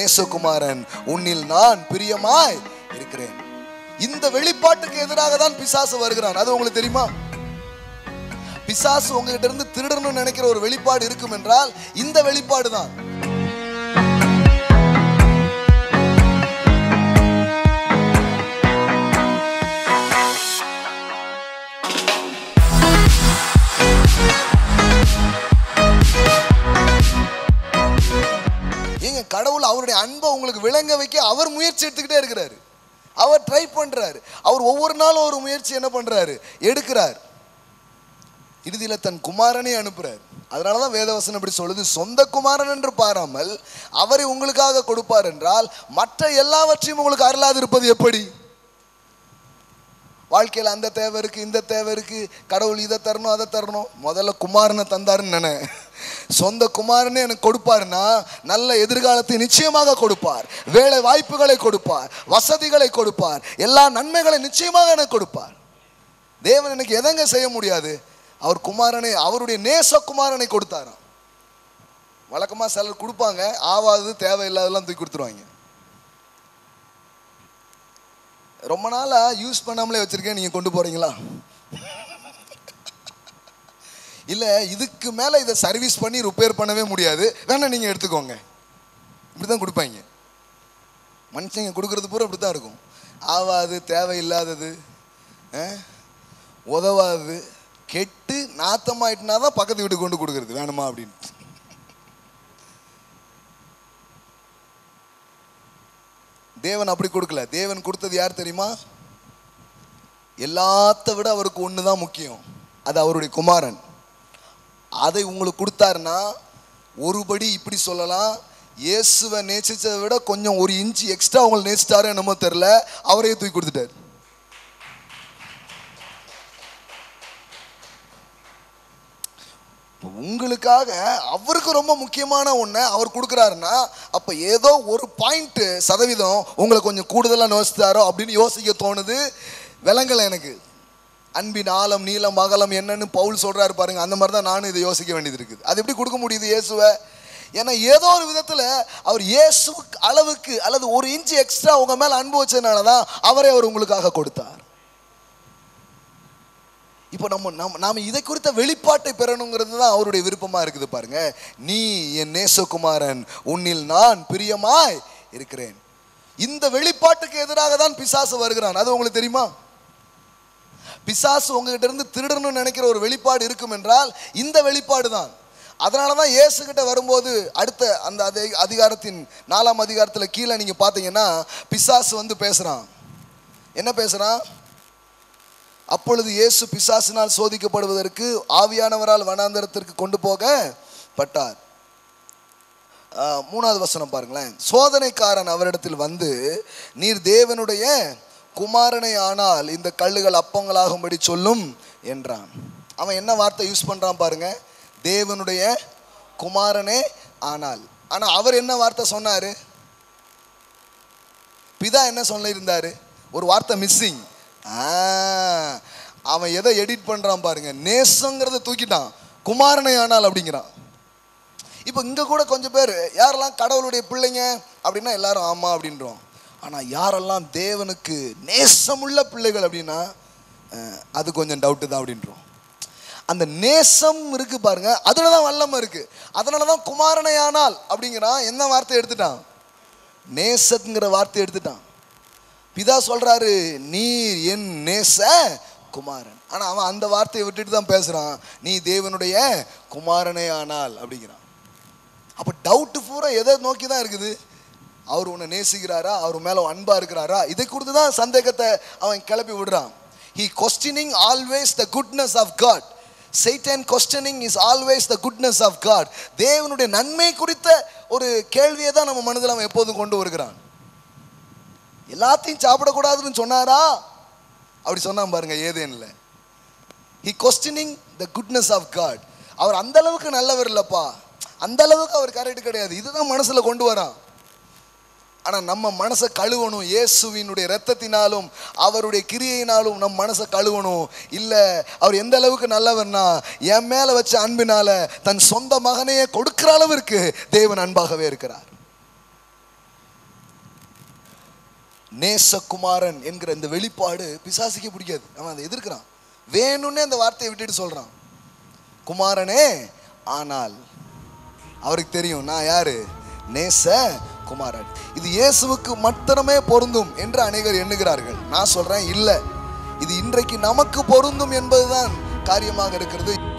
நேசகுமாரன் உன்னில் நான் பிரியமாய் இருக்கிறேன் இந்த வெளிப்பாட்டுக்கு எதிராக தான் பிசாசு வருகிறான் அது உங்களுக்கு தெரியுமா பிசாசு உங்ககிட்ட இருந்து திருடணும்னு நினைக்கிற ஒரு வெளிப்பாடு இருக்கும் என்றால் இந்த வெளிப்பாடு தான் ஏங்க கடவுள் அவருடைய அன்பை உங்களுக்கு விளங்க வைக்க அவர் முயற்சி எடுத்துக்கிட்டே இருக்கிறாரு அவர் ட்ரை பண்றாரு அவர் ஒவ்வொரு நாளும் ஒரு முயற்சி என்ன பண்றாரு எடுக்கிறார் இறுதியில் தன் குமாரனை அனுப்புறார் அதனால தான் வேதவசனம் இப்படி சொல்லுது சொந்த குமாரன் என்று பாராமல் அவரை உங்களுக்காக கொடுப்பார் என்றால் மற்ற எல்லாவற்றையும் உங்களுக்கு அருளாது இருப்பது எப்படி வாழ்க்கையில் அந்த தேவை இருக்கு இந்த தேவை இருக்கு கடவுள் இதை தரணும் அதை தரணும் முதல்ல குமாரனை தந்தாருன்னு நினை சொந்த குமாரனே எனக்கு கொடுப்பாருன்னா நல்ல எதிர்காலத்தை நிச்சயமாக கொடுப்பார் வேலை வாய்ப்புகளை கொடுப்பார் வசதிகளை கொடுப்பார் எல்லா நன்மைகளை நிச்சயமாக எனக்கு கொடுப்பார் தேவன் எனக்கு எதங்க செய்ய முடியாது அவர் குமாரனை அவருடைய நேச குமாரனை கொடுத்தாராம் வழக்கமாக சிலர் கொடுப்பாங்க ஆவாதது தேவையில்லாதெல்லாம் தூக்கி கொடுத்துருவாங்க ரொம்ப நாளாக யூஸ் பண்ணாமலே வச்சுருக்கேன் நீங்கள் கொண்டு போகிறீங்களா இல்லை இதுக்கு மேலே இதை சர்வீஸ் பண்ணி ரிப்பேர் பண்ணவே முடியாது வேணா நீங்கள் எடுத்துக்கோங்க இப்படி தான் கொடுப்பாங்க மனுஷங்க கொடுக்கறது பூரா இப்படி தான் இருக்கும் ஆவாது தேவையில்லாதது அஹ், உதவாது கெட்டு நாத்தமாயிட்டுனா தான் பக்கத்து வீட்டுக்கு கொண்டு கொடுக்கறது வேணுமா அப்படின்னு தேவன் அப்படி கொடுக்கல தேவன் கொடுத்தது யார் தெரியுமா எல்லாத்த விட அவருக்கு ஒன்று தான் முக்கியம் அது அவருடைய குமாரன் அதை உங்களுக்கு கொடுத்தாருன்னா ஒருபடி இப்படி சொல்லலாம் இயேசுவை நேசிச்சதை விட கொஞ்சம் ஒரு இன்ச்சு எக்ஸ்ட்ரா உங்களை நேசிச்சாரோ என்னமோ தெரில அவரையே தூக்கி கொடுத்துட்டார் இப்ப உங்களுக்காக அவருக்கு ரொம்ப முக்கியமான ஒன்றை அவர் கொடுக்குறாருன்னா அப்போ ஏதோ ஒரு பாயிண்ட் சதவீதம் உங்களை கொஞ்சம் கூடுதலாக யோசித்தாரோ அப்படின்னு யோசிக்க தோணுது விளங்கலை எனக்கு அன்பின் ஆழம் நீளம் அகலம் என்னன்னு பவுல் சொல்றாரு பாருங்க அந்த மாதிரி தான் நானும் இதை யோசிக்க வேண்டியது இருக்குது அது எப்படி கொடுக்க முடியுது இயேசுவை ஏன்னா ஏதோ ஒரு விதத்தில் அவர் இயேசு அளவுக்கு அல்லது ஒரு இன்ச்சு எக்ஸ்ட்ரா உங்க மேலே அன்பு வச்சதுனால தான் அவரே அவர் உங்களுக்காக கொடுத்தார் இப்போ நம்ம நம்ம நாம இதை குறித்த வெளிப்பாட்டை பெறணுங்கிறது தான் அவருடைய விருப்பமா இருக்குது பாருங்க நீ என் நேசகுமாரன் உன்னில் நான் பிரியமாய் இருக்கிறேன் இந்த வெளிப்பாட்டுக்கு எதிராக தான் பிசாசு வருகிறான் அது உங்களுக்கு தெரியுமா பிசாசு உங்ககிட்ட இருந்து திருடணும்னு நினைக்கிற ஒரு வெளிப்பாடு இருக்கும் என்றால் இந்த வெளிப்பாடு தான் அதனால தான் இயேசுகிட்ட வரும்போது அடுத்த அந்த அதே அதிகாரத்தின் நாலாம் அதிகாரத்தில் கீழே நீங்கள் பார்த்தீங்கன்னா பிசாசு வந்து பேசுகிறான் என்ன பேசுகிறான் அப்பொழுது இயேசு பிசாசினால் சோதிக்கப்படுவதற்கு ஆவியானவரால் வனாந்தரத்திற்கு கொண்டு போகப்பட்டார் ஆஹ், மூணாவது வசனம் பாருங்களேன் சோதனைக்காரன் அவரிடத்தில் வந்து நீர் தேவனுடைய குமாரனை ஆனால் இந்த கல்லுகள் அப்பங்களாகும்படி சொல்லும் என்றான் அவன் என்ன வார்த்தை யூஸ் பண்றான் பாருங்க தேவனுடைய குமாரனே ஆனால் ஆனா அவர் என்ன வார்த்தை சொன்னாரு பிதா என்ன சொல்லியிருந்தாரு ஒரு வார்த்தை மிஸ்ஸிங் அவன் எதை எடிட் பண்றான் பாருங்க நேசங்கிறத தூக்கிட்டான் குமாரனை ஆனால் அப்படிங்கிறான் இப்போ இங்கே கூட கொஞ்சம் பேர் யாரெல்லாம் கடவுளுடைய பிள்ளைங்க அப்படின்னா எல்லாரும் ஆமாம் அப்படின்றோம் ஆனால் யாரெல்லாம் தேவனுக்கு நேசமுள்ள பிள்ளைகள் அப்படின்னா அஹ், அது கொஞ்சம் டவுட்டு தான் அப்படின்றோம் அந்த நேசம் இருக்கு பாருங்க அதில் தான் வல்லமை இருக்கு அதனால தான் குமாரனை ஆனால் அப்படிங்கிறான் என்ன வார்த்தை எடுத்துட்டான் நேசத்துங்கிற வார்த்தை எடுத்துட்டான் பிதா சொல்றாரு நீர் என் நேச குமாரன் ஆனா அவன் அந்த வார்த்தையை விட்டுட்டு தான் பேசுறான் நீ தேவனுடைய குமாரனே ஆனால் அப்படிங்கிறான் அப்ப டவுட் பூரா எதை நோக்கி தான் இருக்குது அவர் உன்னை நேசிக்கிறாரா அவர் மேல அன்பா இருக்கிறாரா இதை கொடுத்து தான் சந்தேகத்தை அவன் கிளப்பி விடுறான் he questioning always the goodness of God Satan questioning is always the goodness of God தேவனுடைய நன்மை குறித்த ஒரு கேள்வியை தான் நம்ம மனதில் அவன் எப்போதும் கொண்டு வருகிறான் எல்லாத்தையும் சாப்பிடக்கூடாதுன்னு சொன்னாரா அப்படி சொன்னான் பாருங்க ஏதேன்ல he questioning the goodness of God அவர் அந்த அளவுக்கு நல்லவர் இல்லப்பா அந்த அளவுக்கு அவர் கரெக்ட் கிடையாது இதுதான் மனசுல கொண்டு வரான் ஆனா நம்ம மனசை கழுவணும் இயேசுவினுடைய இரத்தத்தினாலும் அவருடைய கிரியையினாலும் நம்ம மனசை கழுவணும் இல்ல அவர் எந்த அளவுக்கு நல்லவர்னா என் மேல வச்ச அன்பினால தன் சொந்த மகனையே கொடுக்கிற அளவிற்கு தேவன் அன்பாகவே இருக்கிறார் நேசகுமாரன் என்கிற இந்த வெளிப்பாடு பிசாசுக்கே பிடிக்காது அவன் அதை எதிர்க்கிறான் வேணும்னே அந்த வார்த்தையை விட்டுட்டு சொல்றான் குமாரனே ஆனால் அவருக்கு தெரியும் நான் யாரு நேச குமாரன் இது இயேசுவுக்கு மாத்திரமே பொருந்தும் என்று அநேகர் எண்ணுகிறார்கள் நான் சொல்றேன் இல்லை இது இன்றைக்கு நமக்கு பொருந்தும் என்பதுதான் காரியமாக இருக்கிறது